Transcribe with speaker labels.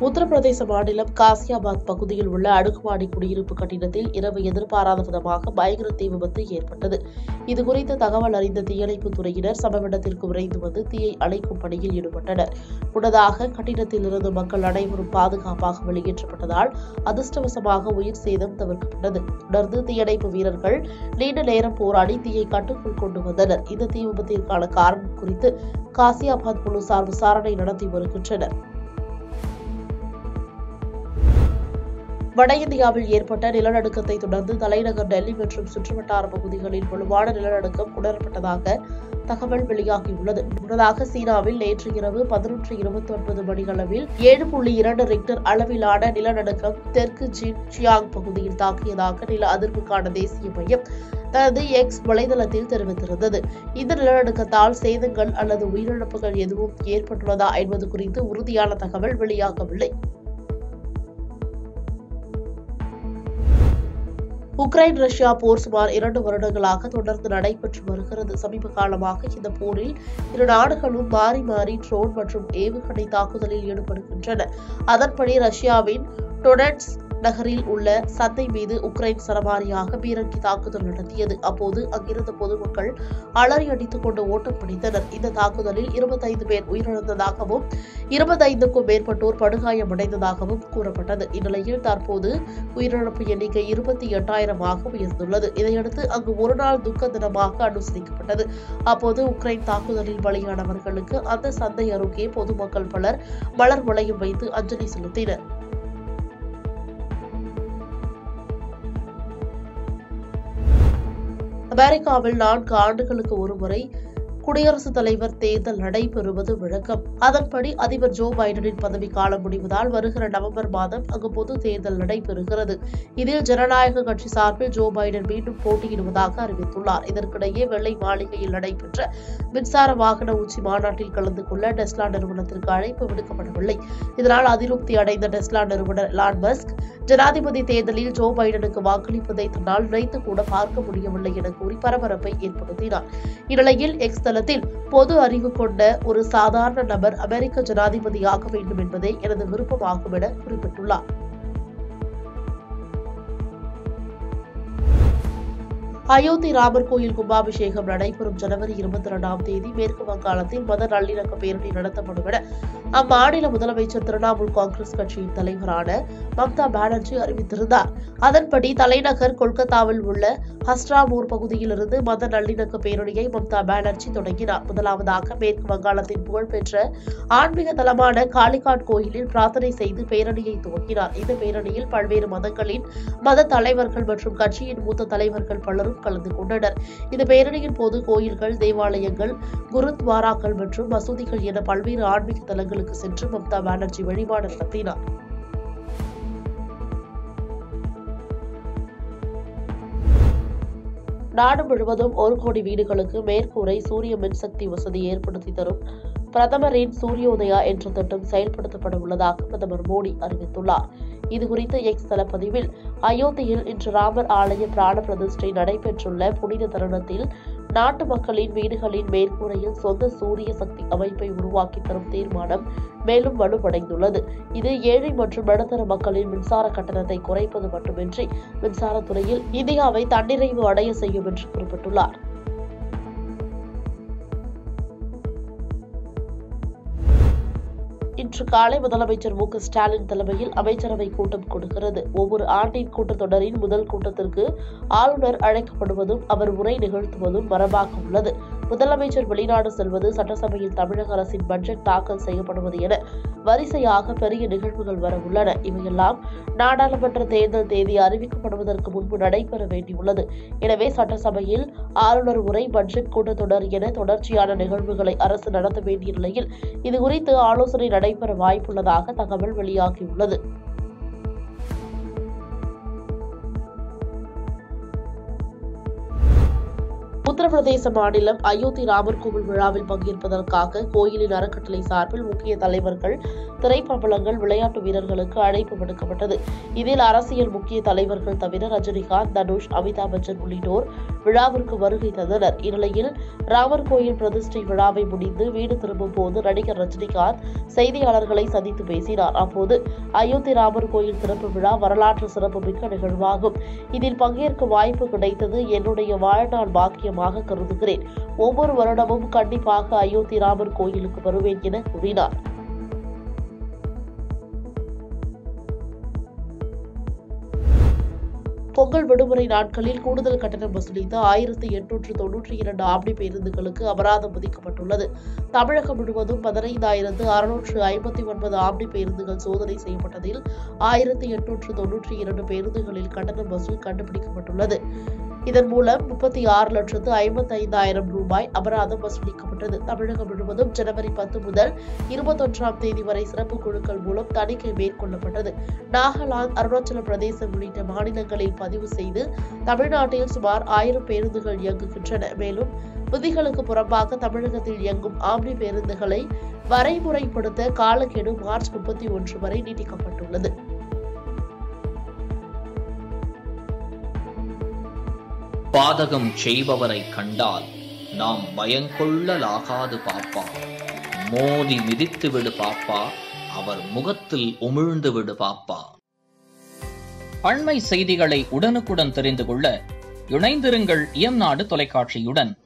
Speaker 1: உத்தரப்பிரதேச மாநிலம் காசியாபாத் பகுதியில் உள்ள அடுக்குமாடி குடியிருப்பு கட்டிடத்தில் இரவு எதிர்பாராத விதமாக பயங்கர தீ விபத்து ஏற்பட்டது இதுகுறித்து தகவல் அறிந்த தீயணைப்புத் துறையினர் சம்பவ இடத்திற்கு விரைந்து வந்து தீயை அணைக்கும் பணியில் ஈடுபட்டனர் முன்னதாக கட்டிடத்தில் இருந்து மக்கள் அனைவரும் பாதுகாப்பாக வெளியேற்றப்பட்டதால் அதிர்ஷ்டவசமாக உயிர் சேதம் தவிர்க்கப்பட்டது தொடர்ந்து தீயணைப்பு வீரர்கள் நீண்ட நேரம் போராடி தீயை கட்டுக்குள் கொண்டு வந்தனர் இந்த தீ விபத்திற்கான காரணம் குறித்து காசியாபாத் போலீசார் விசாரணை நடத்தி வருகின்றனர் வட இந்தியாவில் ஏற்பட்ட நிலநடுக்கத்தை தொடர்ந்து தலைநகர் டெல்லி மற்றும் சுற்றுவட்டார பகுதிகளில் வலுவான நிலநடுக்கம் உணரப்பட்டதாக தகவல் வெளியாகியுள்ளது முன்னதாக சீனாவில் நேற்று இரவு பதினொன்று இருபத்தி ஒன்பது மணியளவில் ஏழு புள்ளி இரண்டு ரிக்டர் அளவிலான நிலநடுக்கம் தெற்கு ஜின் சியாங் பகுதியில் தாக்கியதாக நில அதிர்வுக்கான தேசிய மையம் தனது எக்ஸ் வலைதளத்தில் தெரிவித்திருந்தது இந்த நிலநடுக்கத்தால் சேதங்கள் அல்லது உயிரிழப்புகள் எதுவும் ஏற்பட்டுள்ளதா என்பது குறித்து உறுதியான தகவல் வெளியாகவில்லை உக்ரைன் ரஷ்யா போர் சுமார் இரண்டு வருடங்களாக தொடர்ந்து நடைபெற்று வருகிறது சமீப காலமாக இந்த போரில் இரு நாடுகளும் மாறி மாறி ட்ரோன் மற்றும் ஏவுகணை தாக்குதலில் ஈடுபடுகின்றன அதன்படி ரஷ்யாவின் டொனட்ஸ் நகரில் உள்ள சந்தை மீது உக்ரைன் சரமாரியாக பீரங்கி தாக்குதல் நடத்தியது அப்போது அங்கிருந்த பொதுமக்கள் அலறி அடித்துக் கொண்டு ஓட்டம் பிடித்தனர் இந்த தாக்குதலில் இருபத்தைந்து பேர் உயிரிழந்ததாகவும் இருபத்தைந்துக்கும் மேற்பட்டோர் படுகாயமடைந்ததாகவும் கூறப்பட்டது இந்நிலையில் தற்போது உயிரிழப்பு எண்ணிக்கை இருபத்தி எட்டாயிரமாக உயர்ந்துள்ளது இதையடுத்து அங்கு ஒருநாள் துக்க தினமாக அனுசரிக்கப்பட்டது அப்போது உக்ரைன் தாக்குதலில் பலியானவர்களுக்கு அந்த சந்தை அருகே பொதுமக்கள் பலர் மலர் வளையம் வைத்து அஞ்சலி செலுத்தினர் அமெரிக்காவில் நான்கு ஆண்டுகளுக்கு ஒருமுறை குடியரசுத் தலைவர் தேர்தல் நடைபெறுவது வழக்கம் அதன்படி அதிபர் ஜோ பைடனின் பதவி காலம் முடிவதால் வருகிற நவம்பர் மாதம் அங்கு பொது தேர்தல் நடைபெறுகிறது இதில் ஜனநாயக கட்சி சார்பில் ஜோ பைடன் மீண்டும் போட்டியிடுவதாக அறிவித்துள்ளார் இதற்கிடையே வெள்ளை மாளிகையில் நடைபெற்ற மின்சார வாகன உச்சி மாநாட்டில் கலந்து கொள்ள டெஸ்லா நிறுவனத்திற்கு அழைப்பு விடுக்கப்படவில்லை இதனால் அதிருப்தி அடைந்த டெஸ்லா நிறுவனர் எலான் மஸ்க் ஜனாதிபதி தேர்தலில் ஜோ பைடனுக்கு வாக்களிப்பதை தன்னால் நினைத்து கூட பார்க்க முடியவில்லை என கூறி பரபரப்பை ஏற்படுத்தினார் இந்நிலையில் எக்ஸ் தளத்தில் பொது அறிவு கொண்ட ஒரு சாதாரண நபர் அமெரிக்க ஜனாதிபதியாக வேண்டும் என்பதே எனது விருப்பமாகும் என குறிப்பிட்டுள்ளார் அயோத்தி ராமர் கோயில் கும்பாபிஷேகம் நடைபெறும் ஜனவரி இருபத்தி இரண்டாம் தேதி மேற்கு வங்காளத்தில் மத நல்லிணக்க பேரணி நடத்தப்படும் என அம்மாநில முதலமைச்சர் திரிணாமுல் காங்கிரஸ் கட்சியின் தலைவரான மம்தா பானர்ஜி அறிவித்திருந்தார் அதன்படி தலைநகர் கொல்கத்தாவில் உள்ள ஹஸ்ராமூர் பகுதியிலிருந்து மத நல்லிணக்க பேரணியை மம்தா பானர்ஜி தொடங்கினார் முதலாவதாக மேற்கு வங்காளத்தின் புகழ்பெற்ற ஆன்மீக தலமான காளிகாட் கோயிலில் பிரார்த்தனை செய்து பேரணியை துவக்கினார் இந்த பேரணியில் பல்வேறு மதங்களின் மத தலைவர்கள் மற்றும் கட்சியின் மூத்த தலைவர்கள் பலரும் கலந்து கொண்டனர் இந்த பேரணியின் போது கோயில்கள் தேவாலயங்கள் குருத்வாராக்கள் மற்றும் மசூதிகள் என பல்வேறு ஆன்மீக தலங்களுக்கு சென்று மம்தா பானர்ஜி வழிபாடு நடத்தினார் நாடு முழுவதும் ஒரு கோடி வீடுகளுக்கு மேற்கூரை சூரிய மின்சக்தி வசதி ஏற்படுத்தி தரும் பிரதமரின் சூரியோதயா என்ற திட்டம் செயல்படுத்தப்பட உள்ளதாக பிரதமர் மோடி அறிவித்துள்ளார் இதுகுறித்து எக்ஸ் தளப்பதிவில் அயோத்தியில் இன்று ராமர் ஆலய பிராண பிரதிஷ்டை நடைபெற்றுள்ள புனித தருணத்தில் நாட்டு மக்களின் வீடுகளின் மேற்கூரையில் சொந்த சூரிய சக்தி அமைப்பை உருவாக்கி தரும் தீர்மானம் மேலும் வலுவடைந்துள்ளது இது ஏழை மற்றும் நடுத்தர மக்களின் மின்சார கட்டணத்தை குறைப்பது மட்டுமின்றி மின்சாரத்துறையில் இந்தியாவை தன்னிறைவு அடைய செய்யும் என்று குறிப்பிட்டுள்ளார் இன்று காலை முதலமைச்சர் மு க ஸ்டாலின் தலைமையில் அமைச்சரவை கூட்டம் கொடுக்கிறது ஒவ்வொரு ஆண்டின் கூட்டத்தொடரின் முதல் கூட்டத்திற்கு ஆளுநர் அழைக்கப்படுவதும் அவர் உரை நிகழ்த்துவதும் மரபாக உள்ளது முதலமைச்சர் வெளிநாடு செல்வது சட்டசபையில் தமிழக அரசின் பட்ஜெட் தாக்கல் செய்யப்படுவது என வரிசையாக பெரிய நிகழ்வுகள் வர உள்ளன இவையெல்லாம் நாடாளுமன்ற தேர்தல் தேதி அறிவிக்கப்படுவதற்கு முன்பு நடைபெற வேண்டியுள்ளது எனவே சட்டசபையில் ஆளுநர் உரை பட்ஜெட் கூட்டத்தொடர் என தொடர்ச்சியான நிகழ்வுகளை அரசு நடத்த வேண்டிய நிலையில் இதுகுறித்து ஆலோசனை நடைபெற வாய்ப்புள்ளதாக தகவல் வெளியாகியுள்ளது உத்தரப்பிரதேச மாநிலம் அயோத்தி ராமர் கோவில் விழாவில் பங்கேற்பதற்காக கோயிலின் அறக்கட்டளை சார்பில் முக்கிய தலைவர்கள் திரைப்பிரபலங்கள் விளையாட்டு வீரர்களுக்கு அழைப்பு விடுக்கப்பட்டது இதில் அரசியல் முக்கிய தலைவர்கள் தவிர ரஜினிகாந்த் தனுஷ் அமிதாப் பச்சன் உள்ளிட்டோர் விழாவிற்கு வருகை தந்தனர் இந்நிலையில் ராமர் கோயில் பிரதிஷ்டை விழாவை முடிந்து வீடு திரும்பும் போது நடிகர் ரஜினிகாந்த் செய்தியாளர்களை சந்தித்து பேசினார் அப்போது அயோத்தி ராமர் கோயில் திறப்பு விழா வரலாற்று சிறப்புமிக்க நிகழ்வாகும் இதில் பங்கேற்க வாய்ப்பு கிடைத்தது என்னுடைய வாழ்நாள் பாக்கியமாக கருதுகிறேன் ஒவ்வொரு வருடமும் கண்டிப்பாக அயோத்தி ராமர் கோயிலுக்கு வருவேன் என கூறினார் பொங்கல் விடுமுறை நாட்களில் கூடுதல் கட்டணம் வசூலித்த ஆயிரத்தி எண்ணூற்று தொன்னூற்றி இரண்டு ஆம்னி பேருந்துகளுக்கு அபராதம் விதிக்கப்பட்டுள்ளது தமிழகம் முழுவதும் பதினைந்தாயிரத்து அறுநூற்று ஐம்பத்தி ஒன்பது ஆம்னி பேருந்துகள் சோதனை செய்யப்பட்டதில் ஆயிரத்தி எண்ணூற்று தொன்னூற்றி இரண்டு பேருந்துகளில் கட்டணம் வசூல் கண்டுபிடிக்கப்பட்டுள்ளது இதன் மூலம் முப்பத்தி ஆறு லட்சத்து ஐம்பத்தி ஐந்தாயிரம் ரூபாய் அபராதம் வசூலிக்கப்பட்டது தமிழகம் முழுவதும் ஜனவரி பத்து முதல் இருபத்தொன்றாம் தேதி வரை சிறப்பு குழுக்கள் மூலம் தணிக்கை மேற்கொள்ளப்பட்டது நாகாலாந்து அருணாச்சல பிரதேசம் உள்ளிட்ட மாநிலங்களில் பதிவு செய்து தமிழ்நாட்டில் சுமார் ஆயிரம் பேருந்துகள் இயங்குகின்றன மேலும் விதிகளுக்கு புறம்பாக தமிழகத்தில் இயங்கும் ஆம்னி பேருந்துகளை வரைமுறைப்படுத்த காலக்கெடு மார்ச் முப்பத்தி ஒன்று வரை நீட்டிக்கப்பட்டுள்ளது
Speaker 2: பாதகம் செய்பவரை கண்டால் நாம் பயங்கொள்ளலாகாது பாப்பா மோதி மிதித்து விடு பாப்பா அவர் முகத்தில் உமிழ்ந்து விடு பாப்பா அண்மை செய்திகளை உடனுக்குடன் தெரிந்து கொள்ள இணைந்திருங்கள் இயம்நாடு தொலைக்காட்சியுடன்